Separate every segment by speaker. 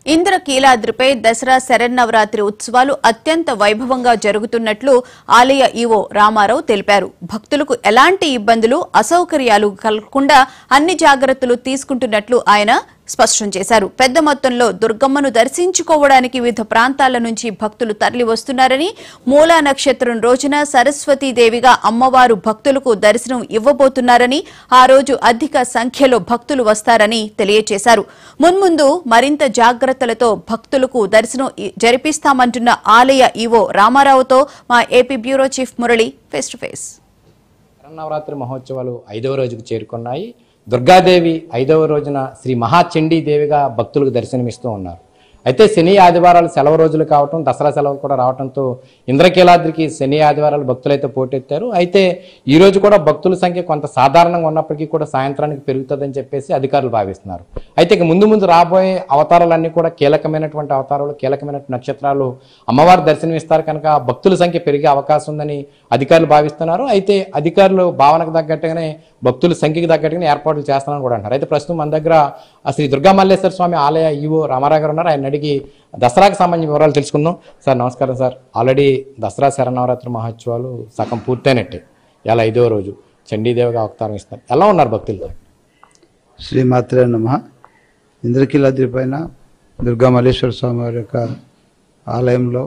Speaker 1: ఇంద్రకీలాద్రిపై దసరా శరన్నవరాత్రి ఉత్సవాలు అత్యంత వైభవంగా జరుగుతున్నట్లు ఆలయ ఈవో రామారావు తెలిపారు భక్తులకు ఎలాంటి ఇబ్బందులు అసౌకర్యాలు కలగకుండా అన్ని జాగ్రత్తలు తీసుకుంటున్నట్లు ఆయన స్పష్టం చేశారు పెద్ద మొత్తంలో దుర్గమ్మను దర్శించుకోవడానికి వివిధ ప్రాంతాల నుంచి భక్తులు తరలి వస్తున్నారని మూలా నక్షత్రం రోజున సరస్వతీదేవిగా అమ్మవారు భక్తులకు దర్శనం ఇవ్వబోతున్నారని ఆ రోజు అధిక సంఖ్యలో భక్తులు వస్తారని తెలియజేశారు మున్ముందు మరింత జాగ్రత్తలతో భక్తులకు దర్శనం ఇ- జరిపిస్తామంటున్న ఆలయ ఈవో రామారావుతో మా AP bureau chief Murali face to face
Speaker 2: Sharannavaratri మహోత్సవాలు ఐదవ రోజుకు చేరుకున్నాయి దుర్గాదేవి ఐదవ రోజున శ్రీ మహాచండీ దేవిగా భక్తులకు దర్శనమిస్తూ ఉన్నారు అయితే శని ఆదివారాలు సెలవు రోజులు కావటం దసరా సెలవులు కూడా రావడంతో ఇంద్రకీలాద్రికి శని ఆదివారాలు భక్తులైతే పోటెత్తారు అయితే ఈ రోజు కూడా భక్తుల సంఖ్య కొంత సాధారణంగా ఉన్నప్పటికీ కూడా సాయంత్రానికి పెరుగుతుందని చెప్పేసి అధికారులు భావిస్తున్నారు అయితే ఇక ముందు ముందు రాబోయే అవతారాలన్నీ కూడా కీలకమైనటువంటి అవతారాలు కీలకమైనటువంటి నక్షత్రాలు అమ్మవారి దర్శనం ఇస్తారు కనుక భక్తుల సంఖ్య పెరిగే అవకాశం ఉందని అధికారులు భావిస్తున్నారు అయితే అధికారులు భావనకు తగ్గట్టుగానే భక్తుల సంఖ్యకి తగ్గట్టుగానే ఏర్పాట్లు చేస్తానని కూడా అంటారు అయితే ప్రస్తుతం మన దగ్గర ఆ శ్రీ దుర్గా మల్లేశ్వర స్వామి ఆలయ ఈవో రామారావు గారు ఉన్నారు ఆయన అడిగి దసరాకు సంబంధించిన వివరాలు తెలుసుకుందాం సార్ నమస్కారం సార్ ఆల్రెడీ దసరా శరణవరాత్రి మహోత్సవాలు సగం పూర్తయినట్టే ఇలా ఐదవ రోజు చండీదేవిగా అవతారం ఇస్తారు ఎలా ఉన్నారు భక్తులు
Speaker 3: శ్రీమాత్రే నమ ఇంద్రకీలాద్రి పైన దుర్గా మల్లేశ్వర స్వామి వారి యొక్క ఆలయంలో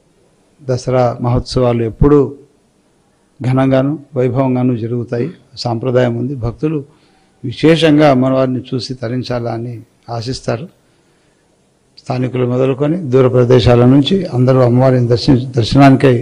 Speaker 3: దసరా మహోత్సవాలు ఎప్పుడూ ఘనంగాను వైభవంగాను జరుగుతాయి సాంప్రదాయం ఉంది భక్తులు విశేషంగా అమ్మవారిని చూసి తరించాలని ఆశిస్తారు స్థానికులు మొదలుకొని దూర ప్రదేశాల నుంచి అందరూ అమ్మవారిని దర్శి దర్శనానికై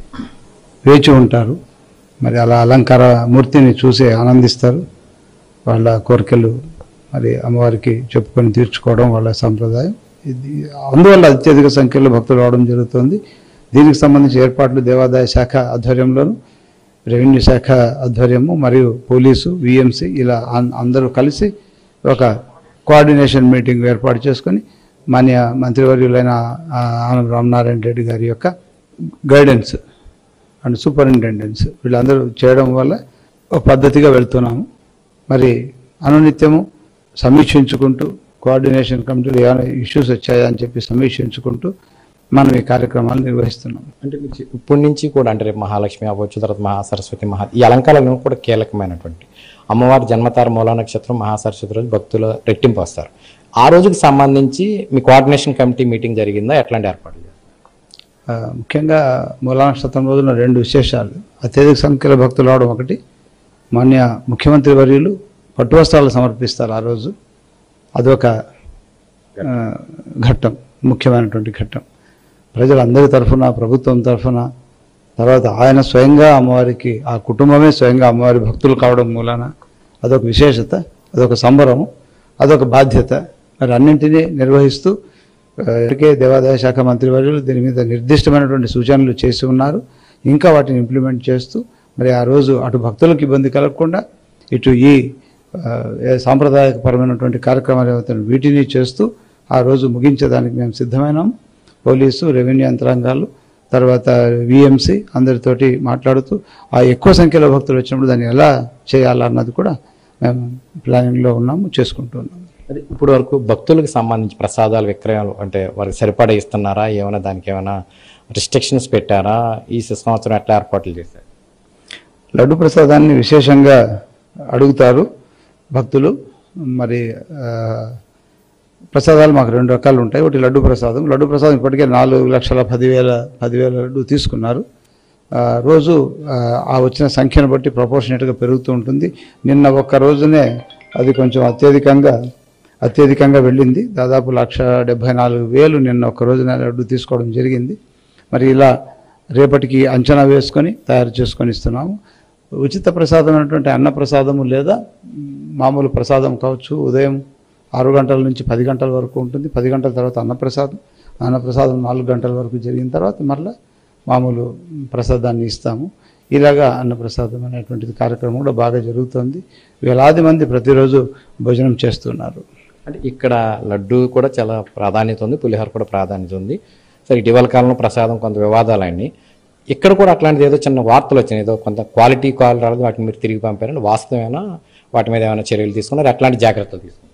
Speaker 3: వేచి ఉంటారు మరి అలా అలంకార మూర్తిని చూసి ఆనందిస్తారు వాళ్ళ కోరికలు మరి అమ్మవారికి చెప్పుకొని తీర్చుకోవడం వాళ్ళ సంప్రదాయం ఇది అందువల్ల అత్యధిక సంఖ్యలో భక్తులు రావడం జరుగుతుంది దీనికి సంబంధించి ఏర్పాట్లు దేవాదాయ శాఖ ఆధ్వర్యంలోను రెవెన్యూ శాఖ ఆధ్వర్యము మరియు పోలీసు విఎంసి ఇలా అన్- అందరూ కలిసి ఒక కోఆర్డినేషన్ మీటింగ్ ఏర్పాటు చేసుకొని మాన్య మంత్రివర్యులైన ఆ, ఆనం రామనారాయణ రెడ్డి గారి యొక్క గైడెన్స్ అండ్ సూపరింటెండెంట్స్ వీళ్ళందరూ చేయడం వల్ల ఒక పద్ధతిగా వెళ్తున్నాము మరి అనునిత్యము సమీక్షించుకుంటూ కోఆర్డినేషన్ కమిటీలు ఏమైనా ఇష్యూస్ వచ్చాయా అని చెప్పి సమీక్షించుకుంటూ మనం ఈ కార్యక్రమాలు నిర్వహిస్తున్నాం
Speaker 2: అంటే మీకు ఇప్పటి నుంచి కూడా అంటే రేపు మహాలక్ష్మి అవ్వచ్చు తర్వాత మహాసరస్వతి మహా ఈ అలంకారాలు కూడా కీలకమైనటువంటి అమ్మవారి జన్మతార మూలా నక్షత్రం మహాసరస్వతి రోజు భక్తులు రెట్టింపు వస్తారు ఆ రోజుకి సంబంధించి మీ కోఆర్డినేషన్ కమిటీ మీటింగ్ జరిగిందా ఎట్లాంటి ఏర్పాట్లు చేశారు?
Speaker 3: ఆ, ముఖ్యంగా మూలా నక్షత్రం రోజున రెండు విశేషాలు అత్యధిక సంఖ్యలో భక్తులు రావడం ఒకటి మాన్య ముఖ్యమంత్రి వర్యులు పట్టు వస్త్రాలు సమర్పిస్తారు ఆ రోజు అదొక ఆ, ఘట్టం ముఖ్యమైనటువంటి ఘట్టం ప్రజలందరి తరఫున ప్రభుత్వం తరఫున తర్వాత ఆయన స్వయంగా అమ్మవారికి ఆ కుటుంబమే స్వయంగా అమ్మవారి భక్తులు కావడం మూలాన అదొక విశేషత అదొక సంబరము అదొక బాధ్యత మరి అన్నింటినీ నిర్వహిస్తూ ఆ, ఇప్పటికే దేవాదాయ శాఖ మంత్రివర్యులు దీని మీద నిర్దిష్టమైనటువంటి సూచనలు చేసి ఉన్నారు ఇంకా వాటిని ఇంప్లిమెంట్ చేస్తూ మరి ఆ రోజు అటు భక్తులకు ఇబ్బంది కలగకుండా ఇటు ఈ ఆ, ఏ సాంప్రదాయకపరమైనటువంటి కార్యక్రమాలు ఏవైతే వీటిని చేస్తూ ఆ రోజు ముగించేదానికి మేము సిద్ధమైనాం పోలీసు రెవెన్యూ యంత్రాంగాలు తర్వాత విఎంసి అందరితోటి మాట్లాడుతూ ఆ ఎక్కువ సంఖ్యలో భక్తులు వచ్చినప్పుడు దాన్ని ఎలా చేయాలన్నది కూడా మేము ప్లానింగ్లో ఉన్నాము చేసుకుంటూ ఉన్నాము
Speaker 2: అది ఇప్పుడు వరకు భక్తులకు సంబంధించి ప్రసాదాలు విక్రయాలు అంటే వారికి సరిపడా ఇస్తున్నారా ఏమైనా దానికి ఏమైనా రిస్ట్రిక్షన్స్ పెట్టారా ఈ సంవత్సరం ఎట్లా ఏర్పాట్లు చేశారు
Speaker 3: లడ్డు ప్రసాదాన్ని విశేషంగా అడుగుతారు భక్తులు మరి ఆ, ప్రసాదాలు మాకు రెండు రకాలు ఉంటాయి ఒకటి లడ్డు ప్రసాదం లడ్డు ప్రసాదం ఇప్పటికే నాలుగు లక్షల పదివేల పదివేల లడ్డు తీసుకున్నారు ఆ, రోజు ఆ, ఆ వచ్చిన సంఖ్యను బట్టి ప్రపోర్షనేట్గా పెరుగుతూ ఉంటుంది నిన్న ఒక్క రోజునే అది కొంచెం అత్యధికంగా అత్యధికంగా వెళ్ళింది దాదాపు లక్ష డెబ్భై నాలుగు వేలు నిన్న ఒక్క రోజున లడ్డు తీసుకోవడం జరిగింది మరి ఇలా రేపటికి అంచనా వేసుకొని తయారు చేసుకొని ఇస్తున్నాము ఉచిత ప్రసాదం అనేటువంటి అన్న ప్రసాదము లేదా మ్, మామూలు ప్రసాదం కావచ్చు ఉదయం ఆరు గంటల నుంచి పది గంటల వరకు ఉంటుంది పది గంటల తర్వాత అన్నప్రసాదం అన్నప్రసాదం నాలుగు గంటల వరకు జరిగిన తర్వాత మరలా మామూలు ప్రసాదాన్ని ఇస్తాము ఇలాగా అన్నప్రసాదం అనేటువంటిది కార్యక్రమం కూడా బాగా జరుగుతుంది వేలాది మంది ప్రతిరోజు భోజనం చేస్తున్నారు
Speaker 2: అంటే ఇక్కడ లడ్డు కూడా చాలా ప్రాధాన్యత ఉంది పులిహోర కూడా ప్రాధాన్యత ఉంది సరే ఇటీవల కాలంలో ప్రసాదం కొంత వివాదాలన్నీ ఇక్కడ కూడా అట్లాంటిది ఏదో చిన్న వార్తలు వచ్చినాయి ఏదో కొంత క్వాలిటీ కాల్ రాలేదు వాటిని మీరు తిరిగి పంపారండి వాస్తవమేనా వాటి మీద ఏమైనా చర్యలు తీసుకున్నారు ఎట్లాంటి జాగ్రత్తలు తీసుకున్నారు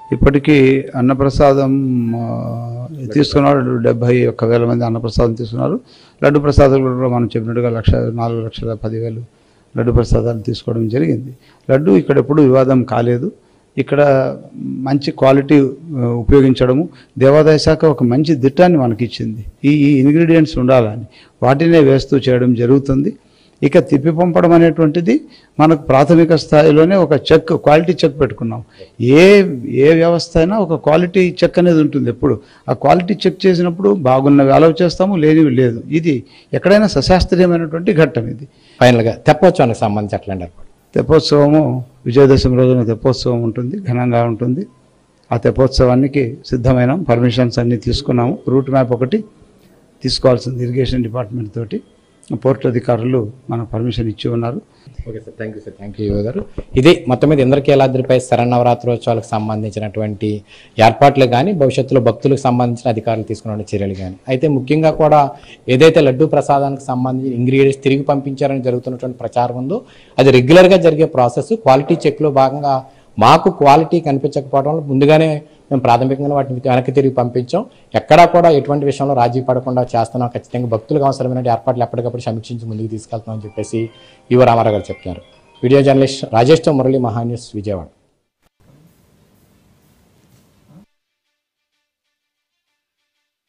Speaker 3: ఇప్పటికీ అన్నప్రసాదం ఆ, తీసుకున్నారు డెబ్బై ఒక్క వేల మంది అన్నప్రసాదం తీసుకున్నారు లడ్డు ప్రసాదాలు కూడా మనం చెప్పినట్టుగా లక్ష నాలుగు లక్షల పదివేలు లడ్డు ప్రసాదాలు తీసుకోవడం జరిగింది లడ్డు ఇక్కడ ఎప్పుడు వివాదం కాలేదు ఇక్కడ మంచి క్వాలిటీ ఆ, ఉపయోగించడము దేవాదాయ శాఖ ఒక మంచి దిట్టాన్ని మనకి ఇచ్చింది ఈ ఈ ఇంగ్రీడియంట్స్ ఉండాలని వాటినే వేస్తూ చేయడం జరుగుతుంది ఇక తిప్పి పంపడం అనేటువంటిది మనకు ప్రాథమిక స్థాయిలోనే ఒక చెక్ క్వాలిటీ చెక్ పెట్టుకున్నాం ఏ ఏ వ్యవస్థ అయినా ఒక క్వాలిటీ చెక్ అనేది ఉంటుంది ఎప్పుడు ఆ క్వాలిటీ చెక్ చేసినప్పుడు బాగున్నవి అలవ్ చేస్తాము లేనివి లేదు ఇది ఎక్కడైనా సశాస్త్రీయమైనటువంటి ఘట్టం ఇది
Speaker 2: ఫైనల్గా తెప్పోత్సవానికి సంబంధించి అట్లాంటి ఏర్పాటు
Speaker 3: తెప్పోత్సవము విజయదశమి రోజున తెప్పోత్సవం ఉంటుంది ఘనంగా ఉంటుంది ఆ తెప్పోత్సవానికి సిద్ధమైన పర్మిషన్స్ అన్నీ తీసుకున్నాము రూట్ మ్యాప్ ఒకటి తీసుకోవాల్సింది ఇరిగేషన్ డిపార్ట్మెంట్ తోటి పోర్ట్ అధికారులు మనకు పర్మిషన్ ఇచ్చి ఉన్నారు
Speaker 2: okay sir thank you sir thank you గారు ఇది మొత్తం మీద ఇంద్రకీలాద్రిపై శరన్నవరాత్రోత్సవాలకు సంబంధించినటువంటి ఏర్పాట్లు కానీ భవిష్యత్తులో భక్తులకు సంబంధించిన అధికారులు తీసుకున్న చర్యలు కానీ అయితే ముఖ్యంగా కూడా ఏదైతే లడ్డూ ప్రసాదానికి సంబంధించిన ఇంగ్రీడియంట్స్ తిరిగి పంపించారని జరుగుతున్నటువంటి ప్రచారం ఉందో అది రెగ్యులర్గా జరిగే ప్రాసెస్ క్వాలిటీ చెక్లో భాగంగా మాకు క్వాలిటీ కనిపించకపోవడం వల్ల ముందుగానే మేము ప్రాథమికంగా వాటిని వెనక్కి తిరిగి పంపించాం ఎక్కడా కూడా ఎటువంటి విషయంలో రాజీ పడకుండా చేస్తున్నాం ఖచ్చితంగా భక్తులకు అవసరమైన ఏర్పాట్లు ఎప్పటికప్పుడు సమీక్షించి ముందుకు తీసుకెళ్తున్నాం అని చెప్పేసి ఈవో రామారావు గారు చెప్తున్నారు వీడియో జర్నలిస్ట్ రాజేష్తో మురళి మహాన్యూస్ విజయవాడ